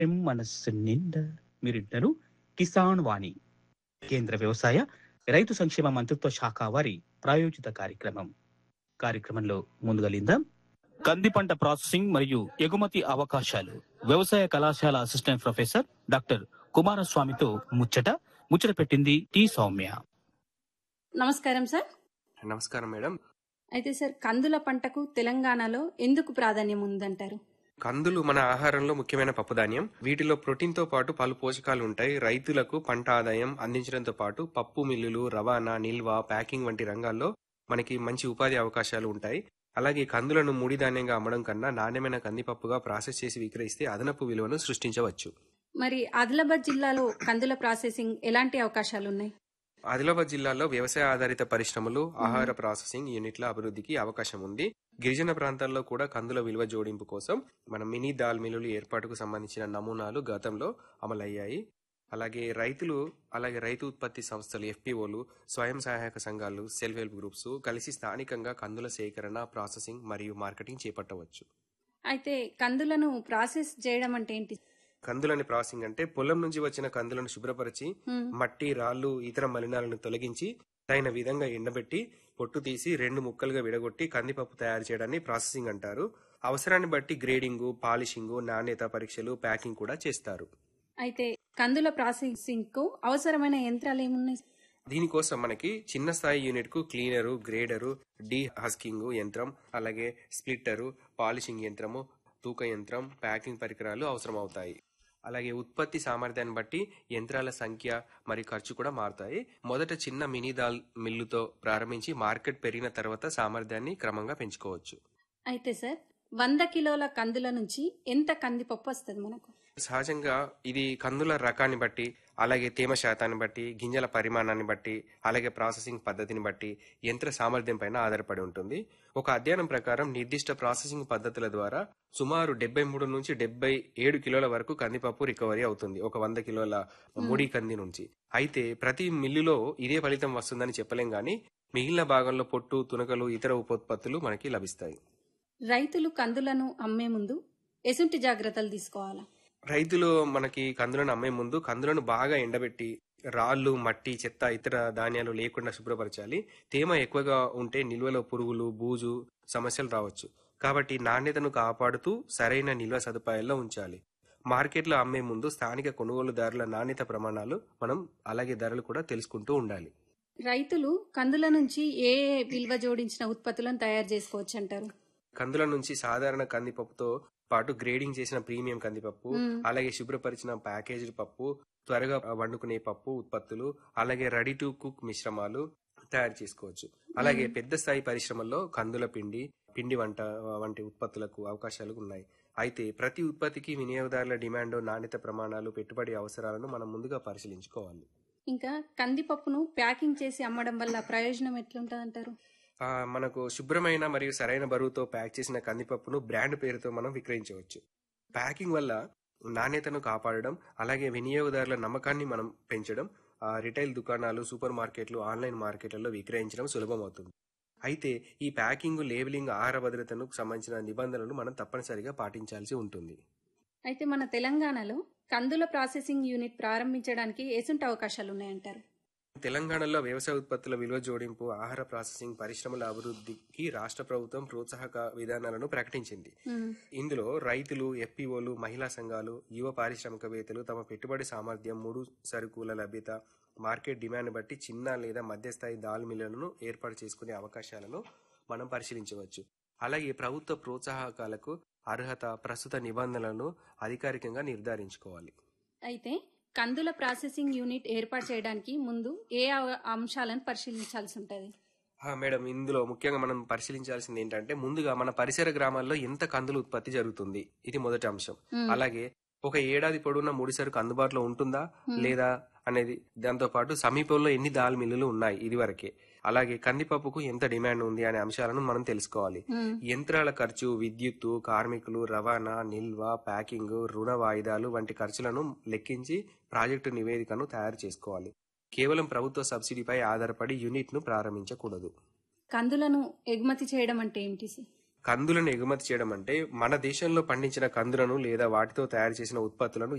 ఎం మనస్సు నిండా మీరింటారు కిసాన్ వాణి కేంద్ర వ్యవసాయ రైతు సంక్షేమ మంత్రిత్వ శాఖ వారి ప్రాయోజిత కార్యక్రమం కార్యక్రమంలో ముందుగలిందా కంది పంట ప్రాసెసింగ్ మరియు ఎగుమతి అవకాశాలు వ్యవసాయ కళాశాల అసిస్టెంట్ ప్రొఫెసర్ డాక్టర్ కుమారస్వామితో ముచ్చట ముచ్చట పెట్టింది టి సౌమ్య నమస్కారం సార్ నమస్కారం మేడం అయితే సార్ కందుల పంటకు తెలంగాణలో ఎందుకు ప్రాధాన్యం ఉందంటారు కందులు మన ఆహారంలో ముఖ్యమైన పప్పుధాన్యం వీటిలో ప్రోటీన్ తో పాటు పలు పోషకాలు ఉంటాయి రైతులకు పంట ఆదాయం అందించడంతో పాటు పప్పు మిల్లులు రవాణా నిల్వ ప్యాకింగ్ వంటి రంగాల్లో మనకి మంచి ఉపాధి అవకాశాలు ఉంటాయి అలాగే కందులను ముడి ధాన్యంగా అమ్మడం కన్నా నాణ్యమైన కందిపప్పుగా ప్రాసెస్ చేసి విక్రయిస్తే అదనపు విలువను సృష్టించవచ్చు మరి ఆదిలాబాద్ జిల్లాలో కందుల ప్రాసెసింగ్ ఎలాంటి అవకాశాలు ఉన్నాయి ఆదిలాబాద్ జిల్లాలో వ్యవసాయ ఆధారిత పరిశ్రమలు ఆహార ప్రాసెసింగ్ యూనిట్ల అభివృద్ధికి అవకాశం ఉంది గిరిజన ప్రాంతాల్లో కూడా కందుల విలువ జోడింపు కోసం మన మినీ దాల్ మిల్లులు ఏర్పాటుకు సంబంధించిన నమూనాలు గతంలో అమలయ్యాయి అలాగే రైతులు అలాగే రైతు ఉత్పత్తి సంస్థలు ఎఫ్పిఓలు స్వయం సహాయక సంఘాలు సెల్ఫ్ హెల్ప్ గ్రూప్స్ కలిసి స్థానికంగా కందుల సేకరణ ప్రాసెసింగ్ మరియు మార్కెటింగ్ చేపట్టవచ్చు అయితే కందులను ప్రాసెస్ చేయడం అంటే ఏంటి కందులని ప్రాసెసింగ్ అంటే పొలం నుంచి వచ్చిన కందులను శుభ్రపరిచి హ్మ్. మట్టి రాళ్ళు ఇతర మలినాలను తొలగించి తగిన విధంగా ఎండబెట్టి పొట్టు తీసి రెండు ముక్కలుగా విడగొట్టి కందిపప్పు తయారు చేయడాన్ని ప్రాసెసింగ్ అంటారు అవసరాన్ని బట్టి గ్రేడింగ్ పాలిషింగ్ నాణ్యత పరీక్షలు ప్యాకింగ్ కూడా చేస్తారు అయితే కందుల ప్రాసెసింగ్ కు అవసరమైన యంత్రాలు ఏమున్నాయి దీనికోసం మనకి చిన్న స్థాయి యూనిట్ కు క్లీనరు గ్రేడరు డీ హస్కింగ్ యంత్రం అలాగే స్ప్లిట్టరు పాలిషింగ్ యంత్రము తూక యంత్రం ప్యాకింగ్ పరికరాలు అవసరం అవుతాయి అలాగే ఉత్పత్తి సామర్థ్యాన్ని బట్టి యంత్రాల సంఖ్య మరియు ఖర్చు కూడా మారుతాయి మొదట చిన్న మినీ దాల్ మిల్లుతో ప్రారంభించి మార్కెట్ పెరిగిన తర్వాత సామర్థ్యాన్ని క్రమంగా పెంచుకోవచ్చు అయితే సార్ వంద కిలోల కందుల నుంచి ఎంత కందిపప్పు వస్తుంది మనకు సహజంగా ఇది కందుల రకాన్ని బట్టి అలాగే తేమ శాతాన్ని బట్టి గింజల పరిమాణాన్ని బట్టి అలాగే ప్రాసెసింగ్ పద్ధతిని బట్టి యంత్ర సామర్థ్యం పైన ఆధారపడి ఉంటుంది ఒక అధ్యయనం ప్రకారం నిర్దిష్ట ప్రాసెసింగ్ పద్ధతుల ద్వారా సుమారు డెబ్బై మూడు నుంచి డెబ్బై ఏడు కిలోల వరకు కందిపప్పు రికవరీ అవుతుంది ఒక వంద కిలోల ముడి కంది నుంచి అయితే ప్రతి మిల్లులో ఇదే ఫలితం వస్తుందని చెప్పలేం గానీ మిగిలిన భాగంలో పొట్టు తునకలు ఇతర ఉపోత్పత్తులు మనకి లభిస్తాయి రైతులు కందులను అమ్మే ముందు ఎసుంటి జాగ్రత్తలు తీసుకోవాలా రైతులు మనకి కందులను అమ్మే ముందు కందులను బాగా ఎండబెట్టి రాళ్ళు మట్టి చెత్త ఇతర ధాన్యాలు లేకుండా శుభ్రపరచాలి తేమ ఎక్కువగా ఉంటే నిల్వలో పురుగులు బూజు సమస్యలు రావచ్చు కాబట్టి నాణ్యతను కాపాడుతూ సరైన నిల్వ సదుపాయాల్లో ఉంచాలి మార్కెట్లో అమ్మే ముందు స్థానిక కొనుగోలుదారుల నాణ్యత ప్రమాణాలు మనం అలాగే ధరలు కూడా తెలుసుకుంటూ ఉండాలి రైతులు కందుల నుంచి ఏ ఏ విలువ జోడించిన ఉత్పత్తులను తయారు చేసుకోవచ్చు అంటారు కందుల నుంచి సాధారణ కందిపప్పుతో పాటు గ్రేడింగ్ చేసిన ప్రీమియం కందిపప్పు మ్మ్. అలాగే శుభ్రపరిచిన ప్యాకేజ్డ్ పప్పు త్వరగా వండుకునే పప్పు ఉత్పత్తులు అలాగే రెడీ టు కుక్ మిశ్రమాలు తయారు చేసుకోవచ్చు అలాగే పెద్ద స్థాయి పరిశ్రమల్లో కందుల పిండి పిండి వంట వంటి ఉత్పత్తులకు అవకాశాలు ఉన్నాయి అయితే ప్రతి ఉత్పత్తికి వినియోగదారుల డిమాండ్ నాణ్యత ప్రమాణాలు పెట్టుబడి అవసరాలను మనం ముందుగా పరిశీలించుకోవాలి ఇంకా కందిపప్పును ప్యాకింగ్ చేసి అమ్మడం వల్ల ప్రయోజనం ఎట్లుంటది అంటారు ఆ, మనకు శుభ్రమైన మరియు సరైన బరువుతో ప్యాక్ చేసిన కందిపప్పును బ్రాండ్ పేరుతో మనం విక్రయించవచ్చు ప్యాకింగ్ వల్ల నాణ్యతను కాపాడడం అలాగే వినియోగదారుల నమ్మకాన్ని మనం పెంచడం ఆ, రిటైల్ దుకాణాలు సూపర్ మార్కెట్లు ఆన్లైన్ మార్కెట్లలో విక్రయించడం సులభమవుతుంది అయితే ఈ ప్యాకింగ్ లేబులింగ్ ఆహార భద్రతను సంబంధించిన నిబంధనలు మనం తప్పనిసరిగా పాటించాల్సి ఉంటుంది అయితే మన తెలంగాణలో కందుల ప్రాసెసింగ్ యూనిట్ ప్రారంభించడానికి ఎసుంటి అవకాశాలు ఉన్నాయంటారు తెలంగాణలో వ్యవసాయ ఉత్పత్తుల విలువ జోడింపు ఆహార ప్రాసెసింగ్ పరిశ్రమల అభివృద్ధికి రాష్ట్ర ప్రభుత్వం ప్రోత్సాహక విధానాలను ప్రకటించింది మ్మ్. ఇందులో రైతులు ఎఫ్పిఓలు మహిళా సంఘాలు యువ పారిశ్రామికవేత్తలు తమ పెట్టుబడి సామర్థ్యం ముడు సరుకుల లభ్యత మార్కెట్ డిమాండ్ బట్టి చిన్న లేదా మధ్యస్థాయి దాల్ మిల్లులను ఏర్పాటు చేసుకునే అవకాశాలను మనం పరిశీలించవచ్చు అలాగే ప్రభుత్వ ప్రోత్సాహకాలకు అర్హత ప్రస్తుత నిబంధనలను అధికారికంగా నిర్ధారించుకోవాలి అయితే కందుల ప్రాసెసింగ్ యూనిట్ ఏర్పాటు చేయడానికి ముందు ఏ అవ- అంశాలను పరిశీలించాల్సి ఉంటుంది ఆ, మేడం ఇందులో ముఖ్యంగా మనం పరిశీలించాల్సింది ఏంటంటే ముందుగా మన పరిసర గ్రామాల్లో ఎంత కందుల ఉత్పత్తి జరుగుతుంది ఇది మొదటి అంశం అలాగే ఒక ఏడాది పొడవునా ముడి సరుకు అందుబాటులో ఉంటుందా లేదా అనేది దాంతో పాటు సమీపంలో ఎన్ని దాల్ మిల్లులు ఉన్నాయి ఇది వరకే అలాగే కందిపప్పుకు ఎంత డిమాండ్ ఉంది అనే అంశాలను మనం తెలుసుకోవాలి యంత్రాల ఖర్చు విద్యుత్తు కార్మికులు రవాణా నిల్వ ప్యాకింగ్ రుణ వాయిదాలు వంటి ఖర్చులను లెక్కించి ప్రాజెక్టు నివేదికను తయారు చేసుకోవాలి కేవలం ప్రభుత్వ సబ్సిడీపై ఆధారపడి యూనిట్ ను ప్రారంభించకూడదు కందులను ఎగుమతి చేయడం అంటే ఏంటి సార్? కందులను ఎగుమతి చేయడం అంటే మన దేశంలో పండించిన కందులను లేదా వాటితో తయారు చేసిన ఉత్పత్తులను